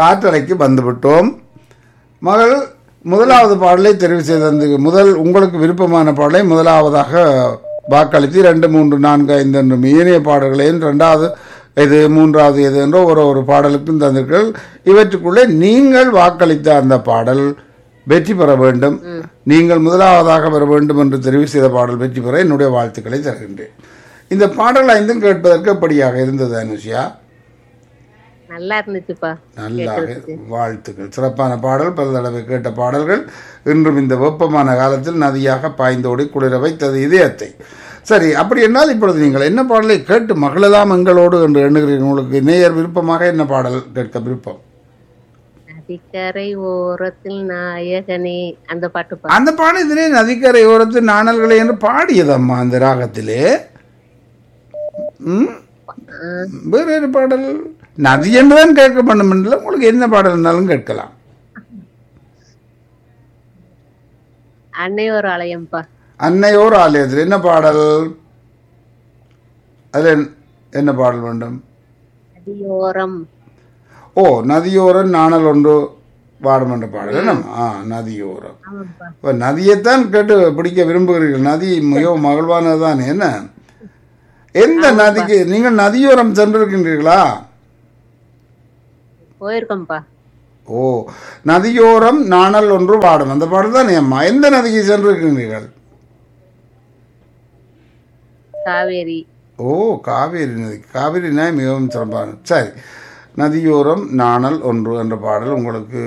காற்றலைக்கு வந்துவிட்டோம் மகள் முதலாவது பாடலை தெரிவு செய்தது முதல் உங்களுக்கு விருப்பமான பாடலை முதலாவதாக வாக்களித்து ரெண்டு மூன்று நான்கு ஐந்து என்று ஏனைய பாடல்களையும் ரெண்டாவது இது மூன்றாவது எது என்ற ஒரு ஒரு பாடலுக்கும் தந்தீர்கள் இவற்றுக்குள்ளே நீங்கள் வாக்களித்த அந்த பாடல் வெற்றி பெற வேண்டும் நீங்கள் முதலாவதாக பெற வேண்டும் என்று தெரிவு செய்த பாடல் வெற்றி பெற என்னுடைய வாழ்த்துக்களை தருகின்றேன் இந்த பாடல் ஐந்தும் கேட்பதற்கு எப்படியாக இருந்தது அனுஷியா நல்லா இருந்துச்சுப்பா நல்லாக வாழ்த்துக்கள் சிறப்பான பாடல் பல தடவை கேட்ட பாடல்கள் இன்றும் இந்த வெப்பமான காலத்தில் நதியாக பாய்ந்தோடி குளிர வைத்தது இதயத்தை சரி அப்படி என்றால் இப்பொழுது நீங்கள் என்ன பாடலை கேட்டு மகளெல்லாம் எங்களோடு என்று எண்ணுகிறீர்கள் உங்களுக்கு நேயர் விருப்பமாக என்ன பாடல் கேட்க விருப்பம் நதிக்கரை ஓரத்தில் நாயகனே அந்த பாட்டுப்பா அந்த பாடல் இதிலே நதிக்கரை ஓரத்து நாணல்களை என்று பாடியதம்மா அந்த ராகத்திலே ம் வேற ஒரு பாடல் நதி என்றுதான் கேட்க வேண்டும் என்றால் உங்களுக்கு என்ன பாடல் இருந்தாலும் கேட்கலாம் அன்னை ஒரு ஆலயம்ப்பா அன்னையோர் ஆலயத்தில் என்ன பாடல் அதில் என்ன- என்ன பாடல் வேண்டும் நதியோரம் ஓ நதியோரம் நாணல் ஒன்று பாடும் என்ற பாடல் என்ன ஆ நதியோரம் ஆமாப்பா இப்போ நதியைத்தான் கேட்டு பிடிக்க விரும்புகிறீர்கள் நதி மிகவும் மகிழ்வானது தான் என்ன எந்த நதிக்கு நீங்கள் நதியோரம் சென்றிருக்கின்றீர்களா போயிருக்கோம்ப்பா ஓ நதியோரம் நாணல் ஒன்று பாடும் அந்த பாடல் தான் அம்மா எந்த நதிக்கு சென்றிருக்கின்றீர்கள் காவேரி ஓ காவேரி நதி காவேரி நதி மிகவும் சிறப்பான சரி நதியோரம் நாணல் ஒன்று என்ற பாடல் உங்களுக்கு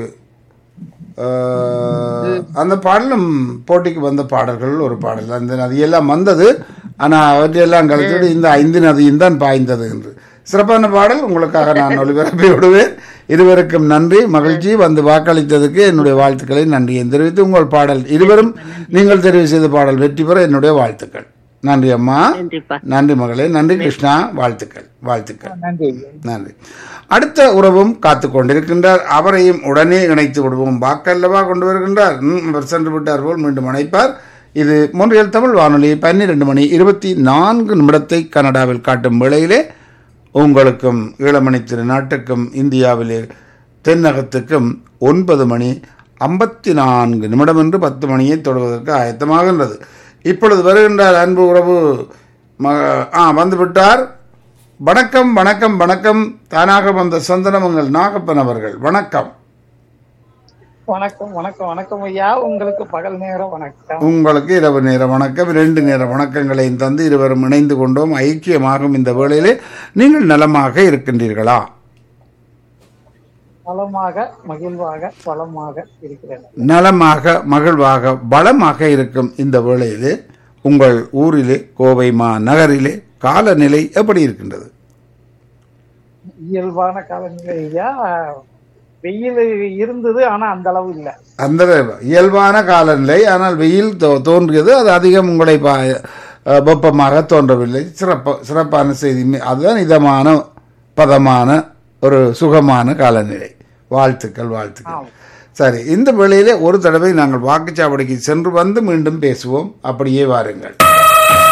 ஆஹ், அந்த பாடலும் போட்டிக்கு வந்த பாடல்கள் ஒரு பாடல் அந்த நதியெல்லாம் வந்தது ஆனால் அவற்றையெல்லாம் கழித்துவிட்டு இந்த ஐந்து நதியும் தான் பாய்ந்தது என்று சிறப்பான பாடல் உங்களுக்காக நான் ஒளிபரப்பி விடுவேன் இருவருக்கும் நன்றி மகிழ்ச்சி வந்து வாக்களித்ததுக்கு என்னுடைய வாழ்த்துக்களை நன்றியை தெரிவித்து உங்கள் பாடல் இருவரும் நீங்கள் தெரிவு செய்த பாடல் வெற்றி பெற என்னுடைய வாழ்த்துக்கள் நன்றி அம்மா நன்றிப்பா நன்றி மகளே நன்றி கிருஷ்ணா வாழ்த்துக்கள் வாழ்த்துக்கள் நன்றி நன்றி அடுத்த உறவும் காத்து கொண்டிருக்கின்றார் அவரையும் உடனே இணைத்து விடுவோம் வாக்கல்லவா கொண்டு வருகின்றார் ம், அவர் சென்று விட்டார் போல் மீண்டும் அணைப்பார் இது மூன்றியல் தமிழ் வானொலி பன்னிரண்டு மணி இருபத்தி நான்கு நிமிடத்தை கனடாவில் காட்டும் வேளையிலே உங்களுக்கும் ஈழமணி திருநாட்டுக்கும் இந்தியாவிலே தென்னகத்துக்கும் ஒன்பது மணி ஐம்பத்தி நான்கு நிமிடம் என்று பத்து மணியை தொடுவதற்கு ஆயத்தமாகின்றது இப்பொழுது வருகின்றார் அன்பு உறவு ம ஆ வந்துவிட்டார் வணக்கம் வணக்கம் வணக்கம் தானாக வந்த சந்தனமங்கள் நாகப்பன் அவர்கள் வணக்கம் வணக்கம் வணக்கம் வணக்கம் ஐயா உங்களுக்கு பகல் நேரம் வணக்கம் உங்களுக்கு இரவு நேர வணக்கம் இரண்டு நேர வணக்கங்களையும் தந்து இருவரும் இணைந்து கொண்டோம் ஐக்கியமாகும் இந்த வேளையிலே நீங்கள் நலமாக இருக்கின்றீர்களா நலமாக மகிழ்வாக வளமாக இருக்கிறேன் நலமாக மகிழ்வாக பலமாக இருக்கும் இந்த வேளையிலே உங்கள் ஊரிலே கோவை மா நகரிலே காலநிலை எப்படி இருக்கின்றது இயல்பான காலநிலை ஐயா வெயில் இருந்தது ஆனா அந்த அளவு இல்ல அந்த இயல்பான காலநிலை ஆனால் வெயில் தோ- தோன்றியது அது அதிகம் உங்களை பா- அஹ், வெப்பமாக தோன்றவில்லை சிறப்பு சிறப்பான செய்தி மி- அதுதான் இதமான பதமான ஒரு சுகமான காலநிலை வாழ்த்துக்கள் வாழ்த்துக்கள் சரி இந்த வேளையிலே ஒரு தடவை நாங்கள் வாக்குச்சாவடிக்கு சென்று வந்து மீண்டும் பேசுவோம் அப்படியே வாருங்கள்